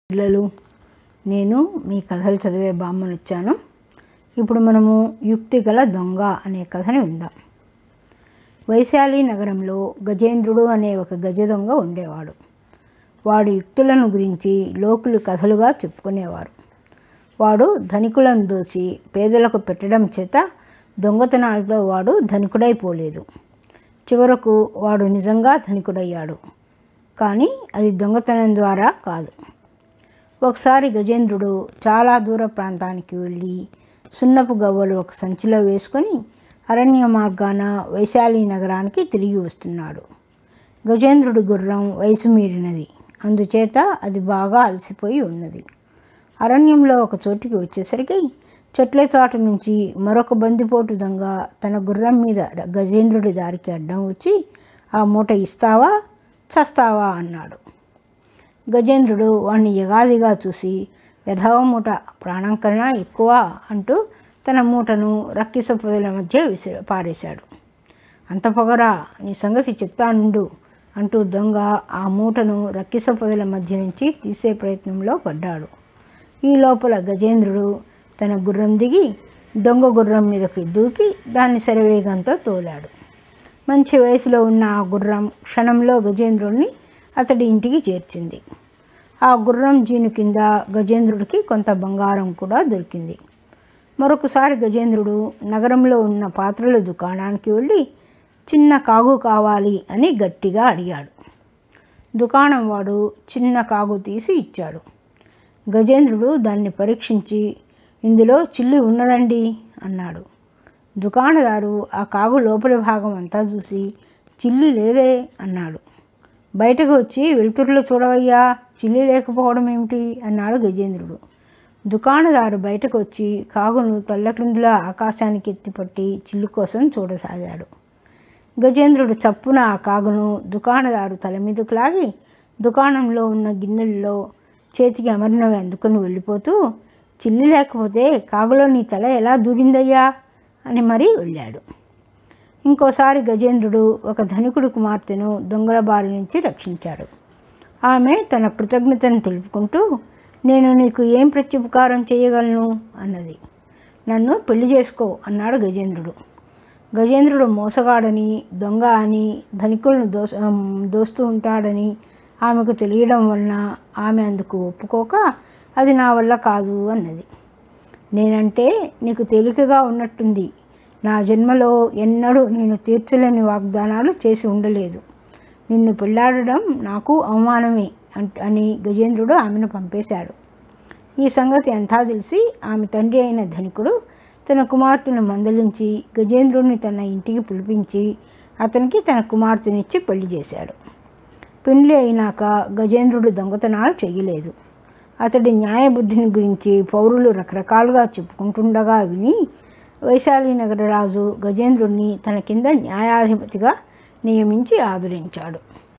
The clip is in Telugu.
పిల్లలు నేను మీ కథలు చదివే బామ్మను వచ్చాను ఇప్పుడు మనము యుక్తి గల దొంగ అనే కథని విందాం వైశాలి నగరంలో గజేంద్రుడు అనే ఒక గజ దొంగ ఉండేవాడు వాడు యుక్తులను గురించి లోకులు కథలుగా చెప్పుకునేవారు వాడు ధనికులను దోచి పేదలకు పెట్టడం చేత దొంగతనాలతో వాడు ధనికుడైపోలేదు చివరకు వాడు నిజంగా ధనికుడయ్యాడు కానీ అది దొంగతనం ద్వారా కాదు ఒకసారి గజేంద్రుడు చాలా దూర ప్రాంతానికి వెళ్ళి సున్నపు గవ్వలు ఒక సంచిలో వేసుకొని అరణ్య మార్గాన వైశాలి నగరానికి తిరిగి వస్తున్నాడు గజేంద్రుడి గుర్రం వయసు మీరినది అందుచేత అది బాగా అలసిపోయి ఉన్నది అరణ్యంలో ఒక చోటికి వచ్చేసరికి చెట్ల తోట నుంచి మరొక బందిపోటు దొంగ తన గుర్రం మీద గజేంద్రుడి దారికి అడ్డం వచ్చి ఆ మూట ఇస్తావా చస్తావా అన్నాడు గజేంద్రుడు వాణ్ణి యగాదిగా చూసి యథావ మూట ప్రాణం కన్నా ఎక్కువ అంటూ తన మూటను రక్కిస పొదల మధ్య విసిరి పారేశాడు అంత పొగరా నీ సంగతి చెప్తానుండు అంటూ దొంగ ఆ మూటను రక్కిస పొదల మధ్య నుంచి తీసే ప్రయత్నంలో పడ్డాడు ఈ లోపల గజేంద్రుడు తన గుర్రం దిగి దొంగ గుర్రం మీదకి దూకి దాన్ని శరవేగంతో తోలాడు మంచి వయసులో ఉన్న ఆ గుర్రం క్షణంలో గజేంద్రుడిని అతడి ఇంటికి చేర్చింది ఆ గుర్రం జీను కింద గజేంద్రుడికి కొంత బంగారం కూడా దొరికింది మరొకసారి గజేంద్రుడు నగరంలో ఉన్న పాత్రల దుకాణానికి వెళ్ళి చిన్న కాగు కావాలి అని గట్టిగా అడిగాడు దుకాణం వాడు చిన్న కాగు తీసి ఇచ్చాడు గజేంద్రుడు దాన్ని పరీక్షించి ఇందులో చిల్లి ఉన్నదండి అన్నాడు దుకాణదారు ఆ కాగు లోపలి భాగం అంతా చూసి చిల్లి లేదే అన్నాడు బయటకు వచ్చి వెలుతురులో చూడవయ్యా చిల్లి లేకపోవడం ఏమిటి అన్నాడు గజేంద్రుడు దుకాణదారు బయటకు వచ్చి కాగును తల్లక్రిందులా ఆకాశానికి ఎత్తిపట్టి చిల్లి కోసం చూడసాగాడు గజేంద్రుడు చప్పున ఆ కాగును దుకాణదారు తల మీదకు లాగి దుకాణంలో ఉన్న గిన్నెల్లో చేతికి అమరినవి అందుకుని వెళ్ళిపోతూ చిల్లి లేకపోతే కాగులో నీ తల ఎలా దూరిందయ్యా అని మరీ వెళ్ళాడు ఇంకోసారి గజేంద్రుడు ఒక ధనికుడు కుమార్తెను దొంగల బారి నుంచి రక్షించాడు ఆమె తన కృతజ్ఞతను తెలుపుకుంటూ నేను నీకు ఏం ప్రత్యుపకారం చేయగలను అన్నది నన్ను పెళ్లి చేసుకో అన్నాడు గజేంద్రుడు గజేంద్రుడు మోసగాడని దొంగ అని ధనికులను దోస దోస్తూ ఉంటాడని ఆమెకు తెలియడం వలన ఆమె అందుకు ఒప్పుకోక అది నా వల్ల కాదు అన్నది నేనంటే నీకు తేలికగా ఉన్నట్టుంది నా జన్మలో ఎన్నడూ నేను తీర్చలేని వాగ్దానాలు చేసి ఉండలేదు నిన్ను పెళ్ళాడడం నాకు అవమానమే అని గజేంద్రుడు ఆమెను పంపేశాడు ఈ సంగతి అంతా తెలిసి ఆమె తండ్రి అయిన ధనికుడు తన కుమార్తెను మందలించి గజేంద్రుడిని తన ఇంటికి పిలిపించి అతనికి తన కుమార్తెనిచ్చి పెళ్లి చేశాడు పెళ్లి అయినాక గజేంద్రుడు దొంగతనాలు చేయలేదు అతడి న్యాయబుద్ధిని గురించి పౌరులు రకరకాలుగా చెప్పుకుంటుండగా విని వైశాలి నగర రాజు గజేంద్రుడిని తన కింద న్యాయాధిపతిగా నియమించి ఆదరించాడు